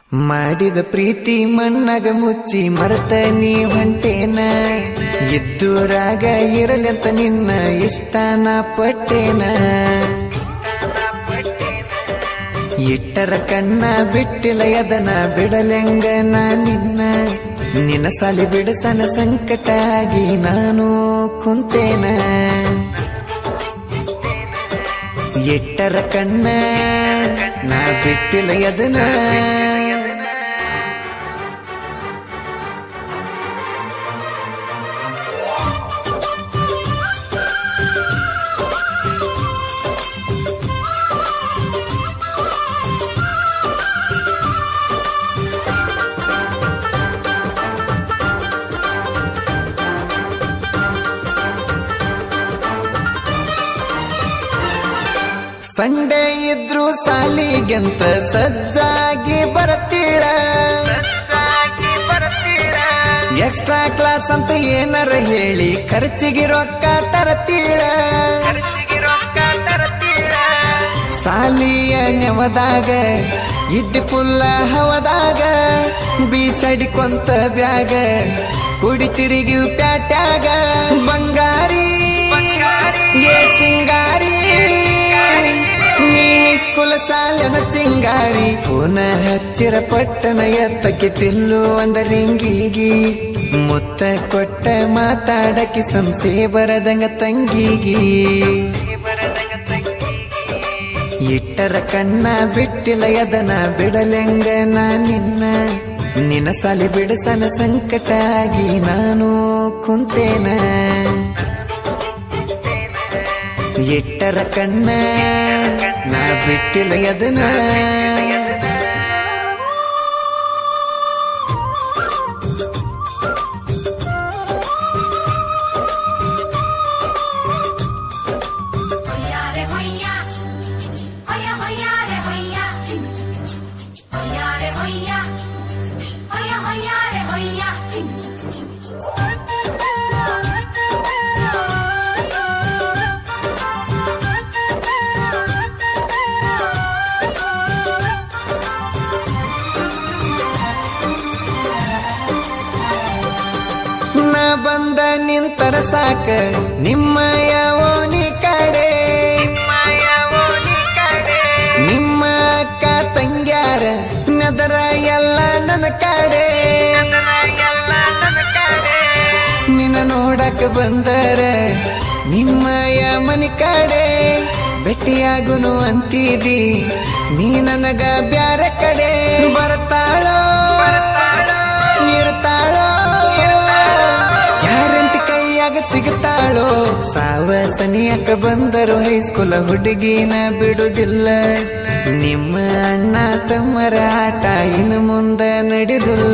ಮಾಡಿದ ಪ್ರೀತಿ ಮಣ್ಣಾಗ ಮುಚ್ಚಿ ಮರತ ನೀ ಹೊಂಟೇನ ಇದ್ದೂರಾಗ ಇರಲೆಂತ ನಿನ್ನ ಇಷ್ಟನ ಪಟ್ಟೇನ ಇಟ್ಟರ ಕಣ್ಣ ಬಿಟ್ಟಿಲ್ಲ ಎದನ ಬಿಡಲೆಂಗ ನಾ ನಿನ್ನ ನಿನ್ನ ಸಾಲಿ ಬಿಡಸನ ಸಂಕಟ ಆಗಿ ನಾನು ಕುಂತೇನ ಇಟ್ಟರ ಕಣ್ಣ ನಾ ಬಿಟ್ಟಿಲ್ಲ ಎದನ ಸಂಡೆ ಇದ್ರು ಸಾಲಿಗೆಂತ ಸಜ್ಜಾಗಿ ಬರತೀಳ ಎಕ್ಸ್ಟ್ರಾ ಕ್ಲಾಸ್ ಅಂತ ಏನಾರ ಹೇಳಿ ಖರ್ಚಿಗೆ ರೊಕ್ಕ ತರತೀಳ ಸಾಲಿಯ ನೆವದಾಗ ಇದ್ದಿ ಪುಲ್ಲ ಹವದಾಗ ಬೀಸಡಿಕೊಂತ ಬ್ಯಾಗ ಕುಡಿ ತಿರುಗಿ ಪ್ಯಾಟ್ಯಾಗ ಬಂಗಾರಿ ಏ ಸಿಂಗಾರಿ ನೀ ಸ್ಕೂಲ್ ಸಾಲನ ಚಿಂಗಾರಿ ಪುನ ಹಚ್ಚಿರ ಪಟ್ಟಣ ಎತ್ತಕ್ಕೆ ತಿಲ್ಲು ಒಂದ ರಿಂಗಿಗಿ ಮುತ್ತ ಕೊಟ್ಟ ಮಾತಾಡಕ್ಕೆ ಸಂಸೆ ಬರದಂಗ ತಂಗಿಗಿ ಇಟ್ಟರ ಕಣ್ಣ ಬಿಟ್ಟಿಲ್ಲ ಎದನ ಬಿಡಲೆಂಗ ನಾ ನಿನ್ನ ನಿನ್ನ ಸಾಲಿ ಬಿಡಸನ ಸಂಕಟ ಆಗಿ ನಾನು ಕುಂತೇನ ಇಟ್ಟರ ಕಣ್ಣ ನಾ ಬಿಟ್ಟಿಲ್ಲ ಎದನ Hoya re hoya, hoya hoya re hoya, hoya re hoya, hoya hoya re hoya. ನಾ ಬಂದ ನಿಂತರ ಸಾಕ ನಿಮ್ಮ ಯಾವೋನಿ ಕಡೆ ನಿಮ್ಮ ಅಕ್ಕ ತಂಗ್ಯಾರ ನದರ ಎಲ್ಲ ನನ್ನ ಕಡೆ ನಿನ್ನ ನೋಡಕ ಬಂದರ ನಿಮ್ಮಯ ಮನಿ ಕಡೆ ಭೇಟಿಯಾಗುನು ಅಂತಿದಿ ನೀ ನನಗ ಬ್ಯಾರ ಕಡೆ ಬರ್ತಾಳೋ ಇರ್ತಾಳೋ ಯಾರಂಟಿ ಕೈಯಾಗ ಸಿಗುತ್ತಾಳೋ ಸಾವ ಸನಿಯಕ ಬಂದರು ಹೈಸ್ಕೂಲ ಹುಡುಗಿನ ಬಿಡುದಿಲ್ಲ ನಿಮ್ಮ ಅಣ್ಣ ತಮ್ಮರ ಆಟ ಇನ್ನು ಮುಂದ ನಡೆದಿಲ್ಲ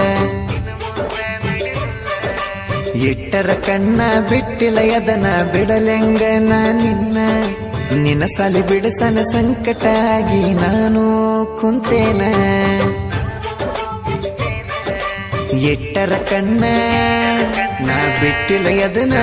ಇಟ್ಟರ ಕಣ್ಣ ಬಿಟ್ಟಿಲ್ಲ ಎದನ ಬಿಡಲೆಂಗ ನಾ ನಿನ್ನ ನಿನ್ನ ಸಾಲಿ ಬಿಡಸನ ಸಂಕಟ ಆಗಿ ನಾನು ಕುಂತೇನ ಇಟ್ಟರ ಕಣ್ಣ ನಾ ಬಿಟ್ಟಿಲ್ಲ ಎದನ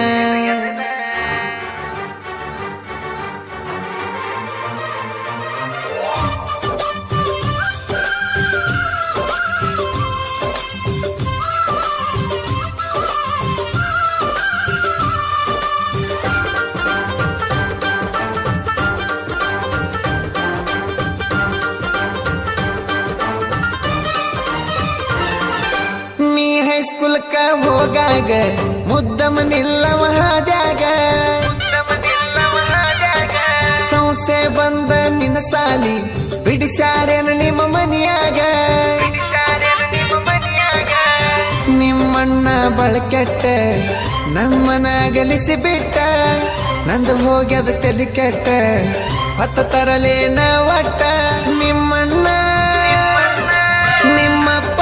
ನೀ ಹೈಸ್ಕೂಲ್ಕ ಹೋಗಾಗ ಮುದ್ದಮ ನಿಲ್ಲವ ಹಾದ್ಯಾಗ ಸಂಸೆ ಬಂದ ನಿನ್ನ ಸಾಲಿ ಬಿಡಿಸ್ಯಾರೇನ ನಿಮ್ಮ ಮನಿಯಾಗ ನಿಮ್ಮಣ್ಣ ಬಳಕೆಟ್ಟ ನಮ್ಮನ ಗಲಿಸಿ ಬಿಟ್ಟ ನಂದು ಹೋಗ್ಯದ ತಲೆ ಕೆಟ್ಟ ಹೊತ್ತ ತರಲೇನ ಒಟ್ಟ ನಿಮ್ಮಣ್ಣ ನಿಮ್ಮಪ್ಪ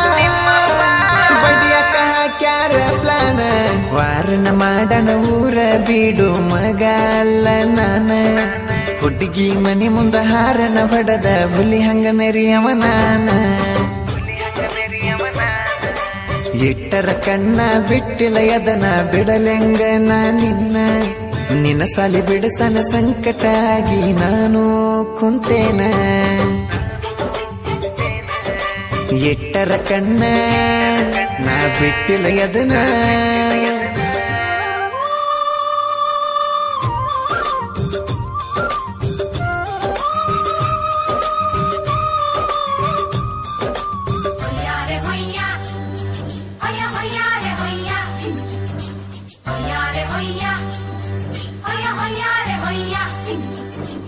ಬಡಿಯಕ ಹಾಕ್ಯಾರ ಪ್ಲಾನ ವಾರನ ಮಾಡನ ಊರ ಬೀಡು ಮಗ ಅಲ್ಲ ನಾನ ಹುಡುಗಿ ಮನಿ ಮುಂದ ಹಾರನ ಹೊಡದ ಹುಲಿ ಹಂಗ ಮೆರಿಯವ ನಾನ ಇಟ್ಟರ ಕಣ್ಣ ಬಿಟ್ಟಿಲ್ಲ ಎದನ ಬಿಡಲೆಂಗ ನಾ ನಿನ್ನ ನಿನ್ನ ಸಾಲಿ ಬಿಡಸನ ಸಂಕಟ ಆಗಿ ನಾನು ಕುಂತೇನ ಎಟ್ಟರ ಕಣ್ಣ ನಾ ಬಿಟ್ಟಿಲ್ಲ ಎದನ Hoya re hoya. Hoya hoya re hoya. Hoya re hoya. Hoya hoya re hoya.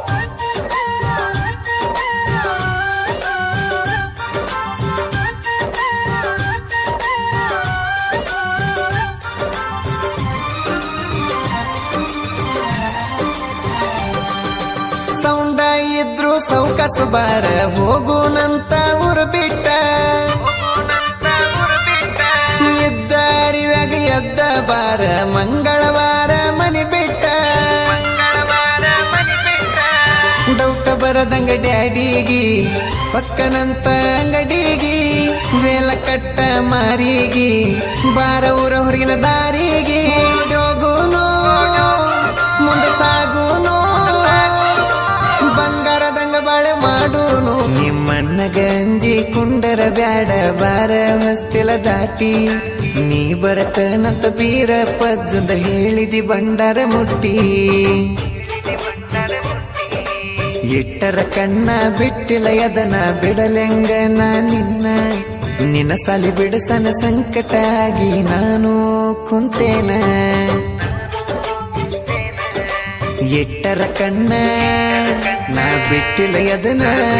ಸೌಂಡ ಇದ್ರು ಸೌಕಸ ಬಾರ ಹೋಗುನಂತ ಊರು ಬಿಟ್ಟ ಎದ್ದ ಅರಿವ್ಯಾಗ ಎದ್ದ ಬಾರ ಮಂಗಳವಾರ ಮನಿ ಬಿಟ್ಟ ಡೌಟ ಬರದಂಗ ಡ್ಯಾಡಿಗಿ ಪಕ್ಕನಂತ ಅಂಗಡಿಗಿ ವೇಲ ಕಟ್ಟ ಮಾರಿಗಿ ಬಾರ ಊರ ಹೊರಗಿನ ದಾರಿಗೆ ಹೋಗುನು ಮುಂದೆ ಸಾಗುನು ಬಂಗಾರದಂಗ ಬಾಳೆ ಮಾಡೂನು ನಿಮ್ಮಣ್ಣ ಗಂಜಿ ಕುಂಡರ ಬ್ಯಾಡ ಬಾರ ಹೊಸ್ತಿಲ ದಾಟಿ ನೀ ಬರತನಂತ ಬೀರ ಪಜ್ಜದ ಹೇಳಿದಿ ಬಂಡಾರ ಮುಟ್ಟಿ ಇಟ್ಟರ ಕಣ್ಣ ಬಿಟ್ಟಿಲ್ಲ ಎದನ ಬಿಡಲೆಂಗ ನಾ ನಿನ್ನ ನಿನ್ನ ಸಾಲಿ ಬಿಡಸನ ಸಂಕಟ ಆಗಿ ನಾನು ಕುಂತೇನ ಎಟ್ಟರ ಕಣ್ಣ ನಾ ಬಿಟ್ಟಿಲ್ಲ ಎದನ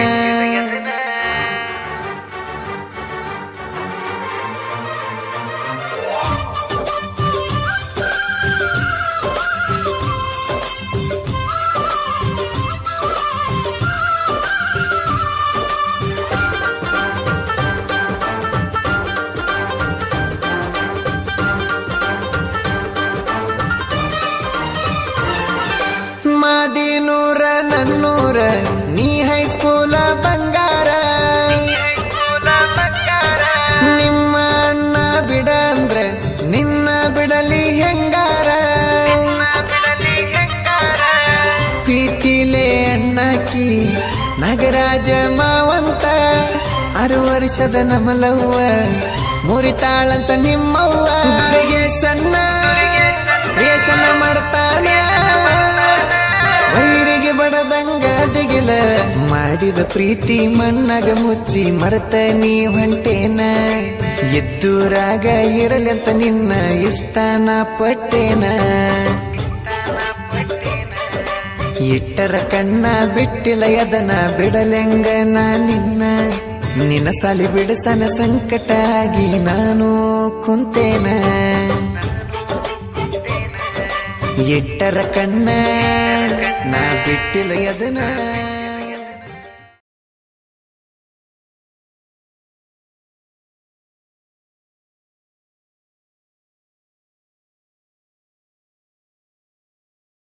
ಮಾದಿನೂರ ನನ್ನೂರ ನೀ ಹೈಸ್ಕೂಲ ಬಂಗಾರ ನಿಮ್ಮ ಅಣ್ಣ ಬಿಡ ಅಂದ್ರ ನಿನ್ನ ಬಿಡಲಿ ಹೆಂಗಾರ ಪ್ರೀತಿಲೇ ಅಣ್ಣಕಿ ನಗರಾಜ ಮಾವಂತ ಆರು ವರ್ಷದ ನಮಲವ್ವ ಮುರಿತಾಳಂತ ನಿಮ್ಮವ್ವ ಗೆ ಸಣ್ಣ ರೇಸನ ಮಾಡ್ತಾನ ವೈರಿಗೆ ಬಡದಂಗ ದಿಗಿಲ ಮಾಡಿದ ಪ್ರೀತಿ ಮಣ್ಣಾಗ ಮುಚ್ಚಿ ಮರತ ನೀ ಹೊಂಟೇನ ಎದ್ದೂರಾಗ ಇರಲೆಂತ ನಿನ್ನ ಇಷ್ಟನ ಪಟ್ಟೇನ ಇಟ್ಟರ ಕಣ್ಣ ಬಿಟ್ಟಿಲ್ಲ ಎದನ ಬಿಡಲೆಂಗ ನಾ ನಿನ್ನ ನಿನ್ನ ಸಾಲಿ ಬಿಡಸನ ಸಂಕಟ ಆಗಿ ನಾನು ಕುಂತೇನ ಇಟ್ಟರ ಕಣ್ಣ ನಾ ಬಿಟ್ಟಿಲ್ಲ ಎದನ